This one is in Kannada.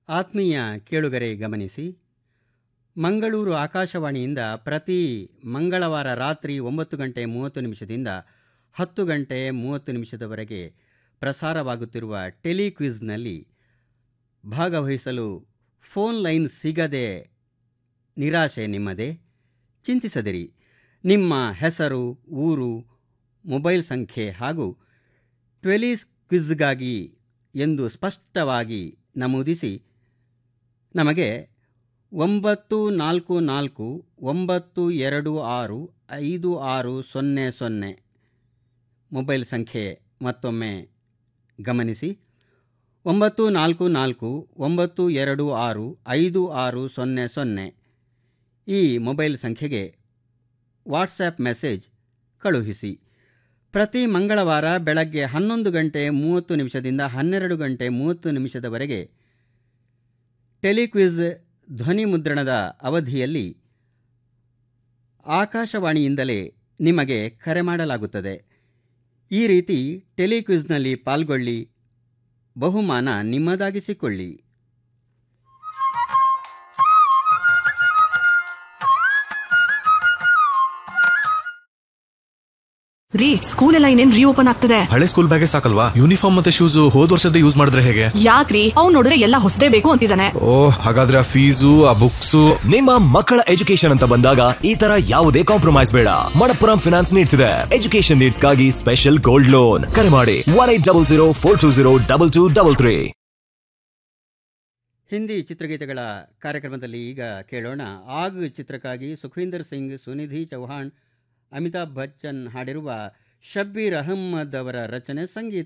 ಆತ್ಮೀಯ ಕೇಳುಗರೆ ಗಮನಿಸಿ ಮಂಗಳೂರು ಆಕಾಶವಾಣಿಯಿಂದ ಪ್ರತಿ ಮಂಗಳವಾರ ರಾತ್ರಿ ಒಂಬತ್ತು ಗಂಟೆ ಮೂವತ್ತು ನಿಮಿಷದಿಂದ ಹತ್ತು ಗಂಟೆ ಮೂವತ್ತು ನಿಮಿಷದವರೆಗೆ ಪ್ರಸಾರವಾಗುತ್ತಿರುವ ಟೆಲಿಕ್ವಿಜ್ನಲ್ಲಿ ಭಾಗವಹಿಸಲು ಫೋನ್ ಲೈನ್ ಸಿಗದೆ ನಿರಾಶೆ ನಿಮ್ಮದೇ ಚಿಂತಿಸದಿರಿ ನಿಮ್ಮ ಹೆಸರು ಊರು ಮೊಬೈಲ್ ಸಂಖ್ಯೆ ಹಾಗೂ ಟ್ವೆಲೀಸ್ ಕ್ವಿಜ್ಗಾಗಿ ಎಂದು ಸ್ಪಷ್ಟವಾಗಿ ನಮೂದಿಸಿ ನಮಗೆ ಒಂಬತ್ತು ನಾಲ್ಕು ನಾಲ್ಕು ಒಂಬತ್ತು ಎರಡು ಆರು ಐದು ಆರು ಸೊನ್ನೆ ಸೊನ್ನೆ ಮೊಬೈಲ್ ಸಂಖ್ಯೆ ಮತ್ತೊಮ್ಮೆ ಗಮನಿಸಿ ಒಂಬತ್ತು ನಾಲ್ಕು ನಾಲ್ಕು ಒಂಬತ್ತು ಎರಡು ಆರು ಐದು ಆರು ಸೊನ್ನೆ ಸೊನ್ನೆ ಈ ಮೊಬೈಲ್ ಸಂಖ್ಯೆಗೆ ವಾಟ್ಸ್ಯಾಪ್ ಮೆಸೇಜ್ ಕಳುಹಿಸಿ ಪ್ರತಿ ಮಂಗಳವಾರ ಬೆಳಗ್ಗೆ ಹನ್ನೊಂದು ಗಂಟೆ ಮೂವತ್ತು ನಿಮಿಷದಿಂದ ಹನ್ನೆರಡು ಗಂಟೆ ಮೂವತ್ತು ನಿಮಿಷದವರೆಗೆ ಟೆಲಿಕ್ವಿಜ್ ಧ್ವನಿ ಮುದ್ರಣದ ಅವಧಿಯಲ್ಲಿ ಆಕಾಶವಾಣಿಯಿಂದಲೇ ನಿಮಗೆ ಕರೆ ಮಾಡಲಾಗುತ್ತದೆ ಈ ರೀತಿ ಟೆಲಿಕ್ವಿಜ್ನಲ್ಲಿ ಪಾಲ್ಗೊಳ್ಳಿ ಬಹುಮಾನ ನಿಮ್ಮದಾಗಿಸಿಕೊಳ್ಳಿ ರೀ ಸ್ಕೂಲ್ ಎಲ್ಲ ಇನ್ನೇನ್ ರೀಓಪನ್ ಆಗ್ತದೆ ಹಳೆ ಸ್ಕೂಲ್ ಬ್ಯಾಗೆ ಸಾಕಲ್ವಾ ಯೂನಿಫಾರ್ಮ್ ಮತ್ತೆ ಶೂಸ್ ಹೋದ್ ವರ್ಷದ ಯೂಸ್ ಮಾಡಿದ್ರೆ ಹೇಗೆ ಯಾಕ್ರಿ ಅವ್ನ್ ನೋಡಿದ್ರೆ ಎಲ್ಲ ಹೊಸದೇ ಬೇಕು ಅಂತಿದ್ದಾನೆ ಓ ಹಾಗಾದ್ರೆ ಆ ಫೀಸು ಆ ಬುಕ್ಸು ನಿಮ್ಮ ಮಕ್ಕಳ ಎಜುಕೇಶನ್ ಅಂತ ಬಂದಾಗ ಈ ತರ ಯಾವುದೇ ಕಾಂಪ್ರಮೈಸ್ ಬೇಡ ಮಣಪ್ಪುರಂ ಫಿನಾನ್ಸ್ ನೀಡ್ತಿದೆ ಎಜುಕೇಶನ್ ನೀಡ್ಸ್ ಗಾಗಿ ಸ್ಪೆಷಲ್ ಗೋಲ್ಡ್ ಲೋನ್ ಕರೆ ಮಾಡಿ one eight double zero four two zero double two double three Hindi ಚಿತ್ರಗೀತೆಗಳ ಕಾರ್ಯಕ್ರಮದಲ್ಲಿ ಈಗ ಕೇಳೋಣ ಆಗ್ ಚಿತ್ರಕ್ಕಾಗಿ ಸುಖವೀಂದರ್ ಸಿಂಗ್ ಸುನಿಧಿ ಚೌಹಾಣ್ ಅಮಿತಾಬ್ ಬಚ್ಚನ್ ಹಾಡಿರುವ ಶಬ್ಬೀರ್ ಅಹಮ್ಮದ್ ಅವರ ರಚನೆ ಸಂಗೀತ